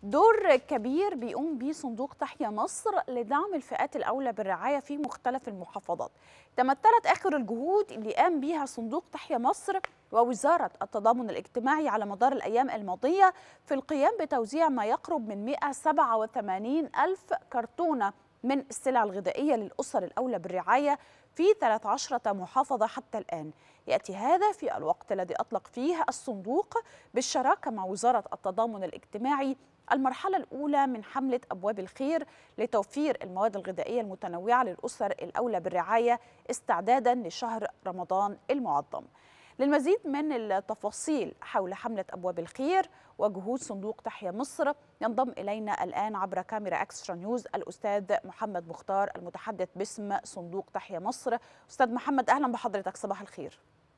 دور كبير بيقوم بيه صندوق تحيا مصر لدعم الفئات الأولى بالرعاية في مختلف المحافظات تمثلت آخر الجهود اللي قام بيها صندوق تحيا مصر ووزارة التضامن الاجتماعي على مدار الأيام الماضية في القيام بتوزيع ما يقرب من 187 ألف كرتونة من السلع الغذائية للأسر الأولى بالرعاية في 13 محافظة حتى الآن يأتي هذا في الوقت الذي أطلق فيه الصندوق بالشراكة مع وزارة التضامن الاجتماعي المرحلة الأولى من حملة أبواب الخير لتوفير المواد الغذائية المتنوعة للأسر الأولى بالرعاية استعدادا لشهر رمضان المعظم للمزيد من التفاصيل حول حملة أبواب الخير وجهود صندوق تحيا مصر ينضم إلينا الآن عبر كاميرا أكسترا نيوز الأستاذ محمد مختار المتحدث باسم صندوق تحيا مصر أستاذ محمد أهلا بحضرتك صباح الخير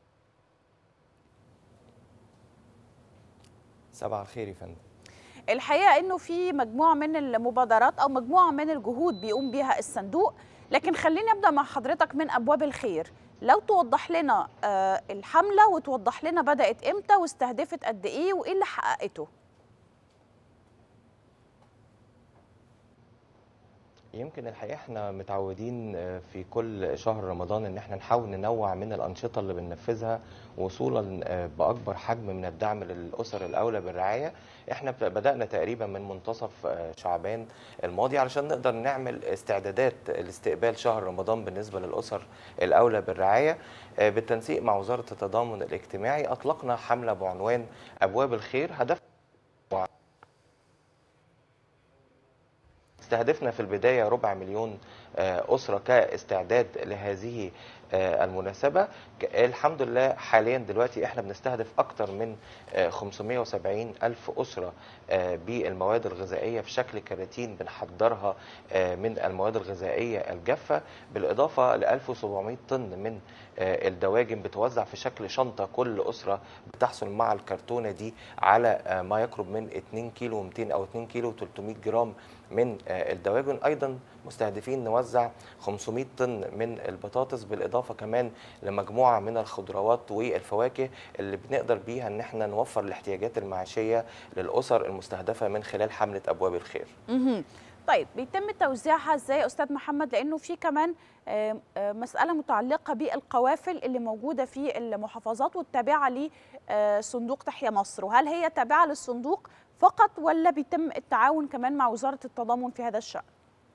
صباح الخير يا فندم الحقيقه انه في مجموعه من المبادرات او مجموعه من الجهود بيقوم بها الصندوق لكن خليني ابدا مع حضرتك من ابواب الخير لو توضح لنا الحمله وتوضح لنا بدات امتى واستهدفت قد ايه وايه اللي حققته يمكن الحقيقه احنا متعودين في كل شهر رمضان ان احنا نحاول ننوع من الانشطه اللي بننفذها وصولا باكبر حجم من الدعم للاسر الاولى بالرعايه احنا بدانا تقريبا من منتصف شعبان الماضي علشان نقدر نعمل استعدادات لاستقبال شهر رمضان بالنسبه للاسر الاولى بالرعايه بالتنسيق مع وزاره التضامن الاجتماعي اطلقنا حمله بعنوان ابواب الخير هدف استهدفنا في البداية ربع مليون أسرة كاستعداد لهذه المناسبة الحمد لله حاليا دلوقتي احنا بنستهدف أكثر من 570 ألف أسرة بالمواد الغذائية في شكل كراتين بنحضرها من المواد الغذائية الجافة بالإضافة ل 1700 طن من الدواجن بتوزع في شكل شنطة كل أسرة بتحصل مع الكرتونة دي على ما يقرب من 2 كيلو 200 أو 2 كيلو 300 جرام من الدواجن أيضا مستهدفين نوزع 500 طن من البطاطس بالإضافة كمان لمجموعة من الخضروات والفواكه اللي بنقدر بيها ان احنا نوفر الاحتياجات المعيشية للأسر المستهدفة من خلال حملة أبواب الخير طيب بيتم توزيعها ازاي يا استاذ محمد لانه في كمان مساله متعلقه بالقوافل اللي موجوده في المحافظات والتابعه لصندوق تحيا مصر وهل هي تابعه للصندوق فقط ولا بيتم التعاون كمان مع وزاره التضامن في هذا الشان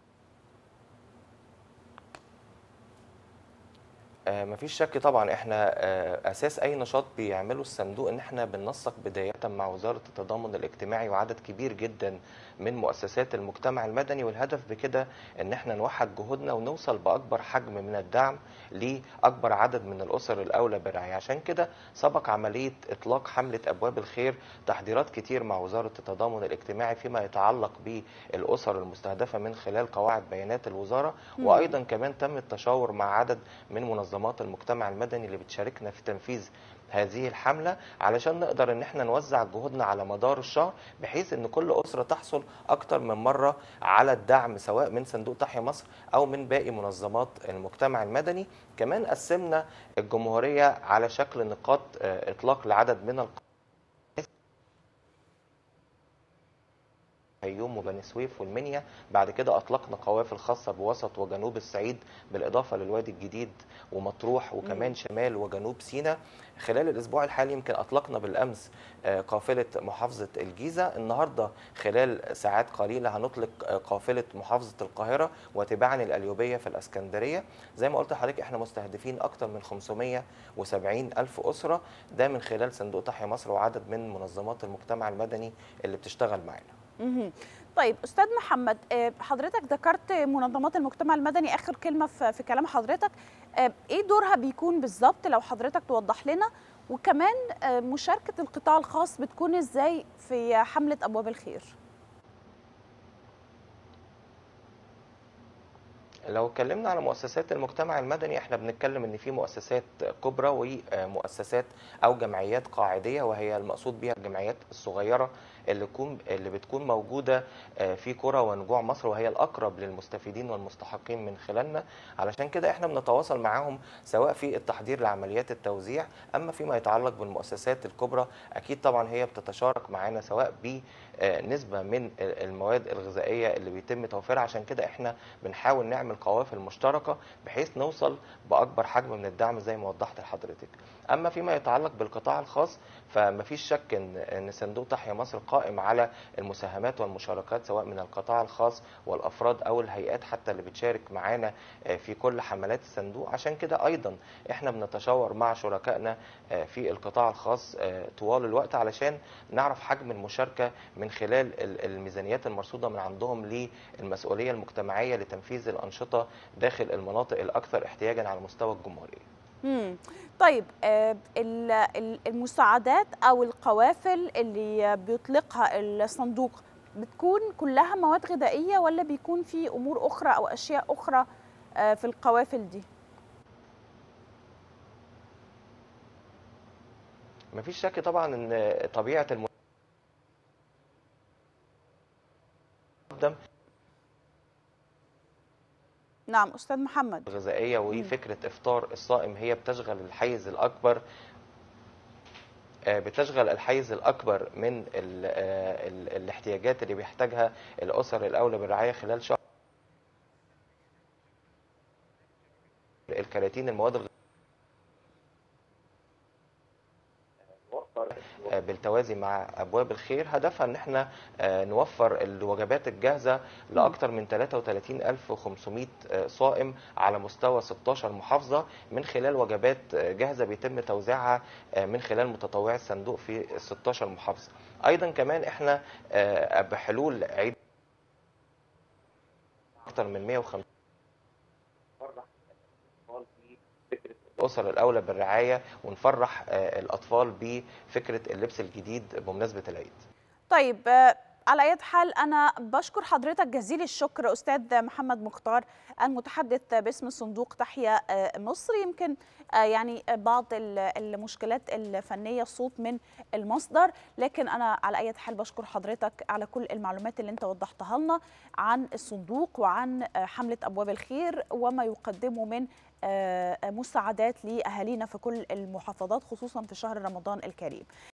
مفيش شك طبعا احنا اساس اي نشاط بيعمله الصندوق ان احنا بننسق بدايه مع وزاره التضامن الاجتماعي وعدد كبير جدا من مؤسسات المجتمع المدني والهدف بكده ان احنا نوحد جهودنا ونوصل باكبر حجم من الدعم لاكبر عدد من الاسر الاولى بالرعايه عشان كده سبق عمليه اطلاق حمله ابواب الخير تحضيرات كتير مع وزاره التضامن الاجتماعي فيما يتعلق بالاسر المستهدفه من خلال قواعد بيانات الوزاره وايضا كمان تم التشاور مع عدد من منظمات منظمات المجتمع المدني اللي بتشاركنا في تنفيذ هذه الحملة علشان نقدر ان احنا نوزع جهودنا على مدار الشهر بحيث ان كل أسرة تحصل أكتر من مرة على الدعم سواء من صندوق تحيا مصر أو من باقي منظمات المجتمع المدني كمان قسمنا الجمهورية على شكل نقاط إطلاق لعدد من القوى الفيوم وبني سويف والمنيا بعد كده اطلقنا قوافل خاصه بوسط وجنوب الصعيد بالاضافه للوادي الجديد ومطروح وكمان شمال وجنوب سيناء خلال الاسبوع الحالي يمكن اطلقنا بالامس قافله محافظه الجيزه النهارده خلال ساعات قليله هنطلق قافله محافظه القاهره وتباعا القليوبيه في الاسكندريه زي ما قلت لحضرتك احنا مستهدفين اكثر من 570 الف اسره ده من خلال صندوق تحيا مصر وعدد من منظمات المجتمع المدني اللي بتشتغل معانا طيب استاذ محمد حضرتك ذكرت منظمات المجتمع المدني اخر كلمه في كلام حضرتك ايه دورها بيكون بالظبط لو حضرتك توضح لنا وكمان مشاركه القطاع الخاص بتكون ازاي في حمله ابواب الخير لو اتكلمنا على مؤسسات المجتمع المدني احنا بنتكلم ان في مؤسسات كبرى ومؤسسات او جمعيات قاعديه وهي المقصود بها الجمعيات الصغيره اللي تكون اللي بتكون موجوده آه، في قرى ونجوع مصر وهي الاقرب للمستفيدين والمستحقين من خلالنا علشان كده احنا بنتواصل معاهم سواء في التحضير لعمليات التوزيع اما فيما يتعلق بالمؤسسات الكبرى اكيد طبعا هي بتتشارك معانا سواء بنسبه من المواد الغذائيه اللي بيتم توفيرها عشان كده احنا بنحاول نعمل قوافل مشتركه بحيث نوصل باكبر حجم من الدعم زي ما وضحت لحضرتك اما فيما يتعلق بالقطاع الخاص فمفيش شك ان ان صندوق تحيا مصر قائم على المساهمات والمشاركات سواء من القطاع الخاص والافراد او الهيئات حتى اللي بتشارك معانا آه، في كل حملات الصندوق عشان كده ايضا احنا بنتشاور مع شركائنا آه، في القطاع الخاص آه، طوال الوقت علشان نعرف حجم المشاركه من خلال ال- الميزانيات المرصوده من عندهم للمسؤوليه المجتمعيه لتنفيذ الانشطه داخل المناطق الاكثر احتياجا على مستوى الجمهوريه مم. طيب آه، ال- ال- المساعدات او القوافل اللي بيطلقها الصندوق بتكون كلها مواد غذائيه ولا بيكون في امور اخرى او اشياء اخرى آه، في القوافل دي مفيش شك طبعا ان طبيعه المقدم نعم استاذ محمد الغذائيه وفكره افطار الصائم هي بتشغل الحيز الاكبر آه، بتشغل الحيز الاكبر من ال آه، ال الاحتياجات اللي بيحتاجها الاسر الاولى بالرعايه خلال شهر الكراتين المواد الغ- آه، بالتوازي مع ابواب الخير هدفها ان احنا آه، نوفر الوجبات الجاهزه لاكثر من 33500 آه، صائم على مستوى 16 محافظه من خلال وجبات آه، جاهزه بيتم توزيعها آه، من خلال متطوعي الصندوق في ال 16 محافظه ايضا كمان احنا آه، بحلول عيد اكثر من 150 الاسر الاولى بالرعايه ونفرح آه، الاطفال بفكره اللبس الجديد بمناسبه العيد طيب آه، على اي حال انا بشكر حضرتك جزيل الشكر استاذ محمد مختار المتحدث باسم صندوق تحيا آه، مصر يمكن آه، يعني بعض ال- المشكلات الفنيه الصوت من المصدر لكن انا على اي حال بشكر حضرتك على كل المعلومات اللي انت وضحتها لنا عن الصندوق وعن آه، حمله ابواب الخير وما يقدمه من آه، مساعدات لاهالينا في كل المحافظات خصوصا في شهر رمضان الكريم